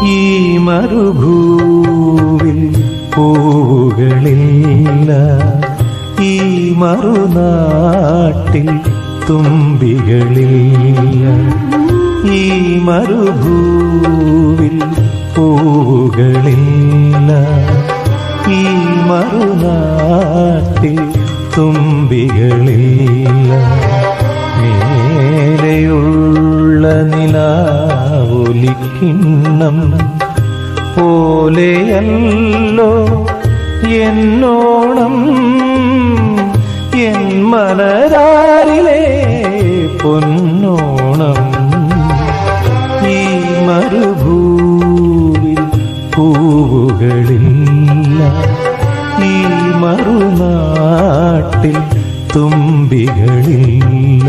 ഈ മരുഭൂവിൽ പൂവുകളില്ല ഈ മറുനാട്ടിൽ തുമ്പികളില്ല ഈ മരുഭൂവിൽ പൂവുകളില്ല ഈ മറുനാട്ടിൽ തുമ്പികളില്ല മേലെയുള്ള നിലാവൊലിക്കിണ്ണം പോലെയല്ലോ എന്നോണം എൻ മനരാരിലെ പൊന്നോണം ഈ മരുഭൂവിൽ പൂവുകളില്ല ഈ മറുനാട്ടിൽ തുമ്പികളില്ല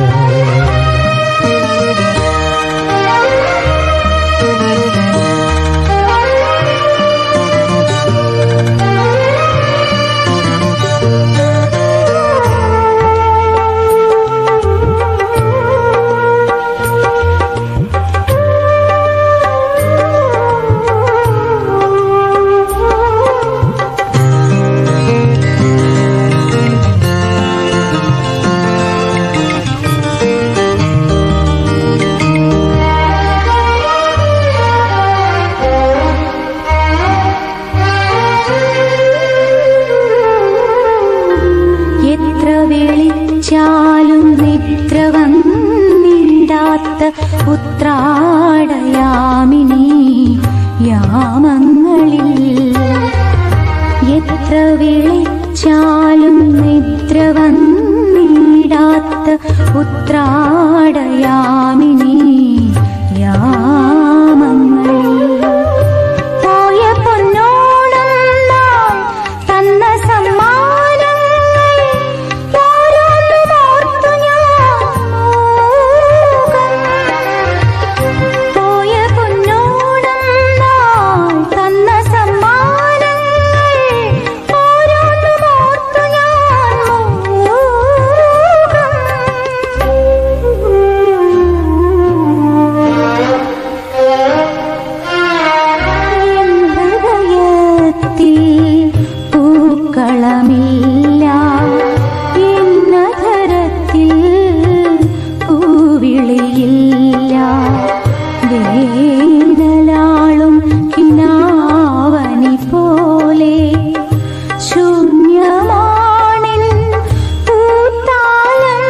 എത്ര വിളിച്ചാലും നിദ്ര വന്നിടാത്ത ഉത്രാടയാമിനി യാമങ്ങളിൽ എത്ര വിളിച്ചാലും നിദ്ര വന്നിടാത്ത ഉത്രാടയാമിനി യാമങ്ങളിൽ പോയ പൊന്നോണം നാം തന്ന സമ്മാനങ്ങൾ ഓരോന്നും ഓർത്തു ഞാൻ മൂകം. പോയ പൊന്നോണം നാം തന്ന സമ്മാനങ്ങൾ ഓരോന്നും ഓർത്തു ഞാൻ മൂകം. ഹൃദയത്തിൽ പൂക്കളമില്ല എന്നധരത്തിൽ പൂവിളിയില്ല വേനലാളും കിനാവനി പോലെ ശൂന്യമാണിൻ പൂത്താലം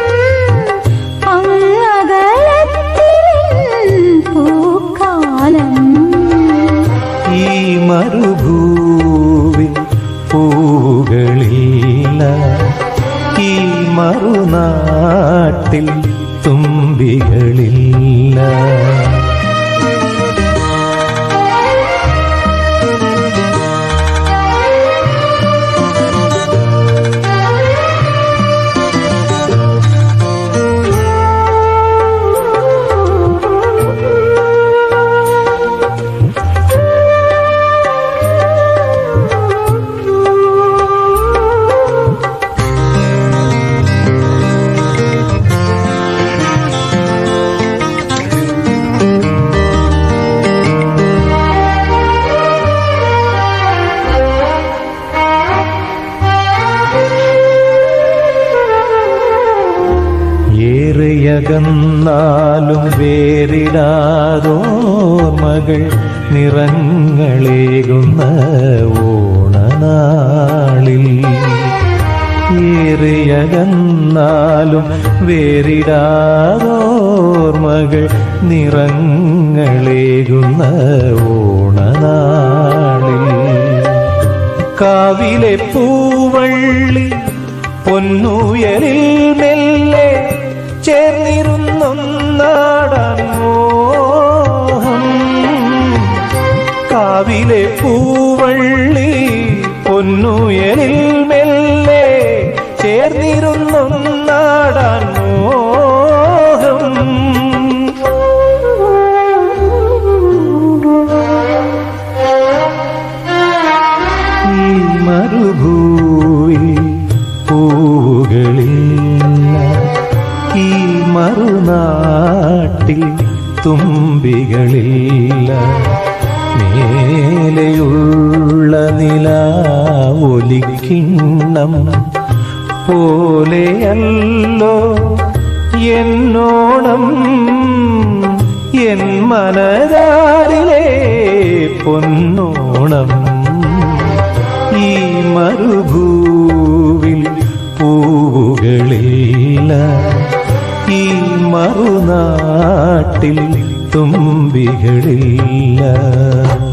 അങ്ങകലത്തിൽ പൂക്കാലം ഈ മരുഭൂവിൽ പൂവുകളില്ല ഈ മറുനാട്ടിൽ തുമ്പികളില്ല ഏറെയകന്നാലും വേറിടാതോർമകൾ നിറങ്ങളേകുന്ന ഓണനാളിൽ ഏറെയകന്നാലും വേറിടാതോർമകൾ നിറങ്ങളേകുന്ന ഓണനാളിൽ കാവിലെ പൂവള്ളി പൊന്നുയരിൽ മെല്ലെ ചേർന്നിരുന്നൊന്നാടാൻ മോഹം കാവിലെ പൂവള്ളി പൊന്നുയരിൽ മെല്ലെ ചേർന്നിരുന്നൊന്നാടാൻ മോഹം ഈ മരുഭൂവിൽ പൂവുകളില്ല ഈ മറുനാട്ടിൽ തുമ്പികളില്ല മേലെയുള്ള നില ഒലിക്കിണ്ണം പോലെയല്ലോ എന്നോണം എൻ മനതാരിലെ പൊന്നോണം ഈ മരുഭൂവിൽ പൂവുകളില്ല ഈ മറുനാട്ടിൽ തുമ്പികളില്ല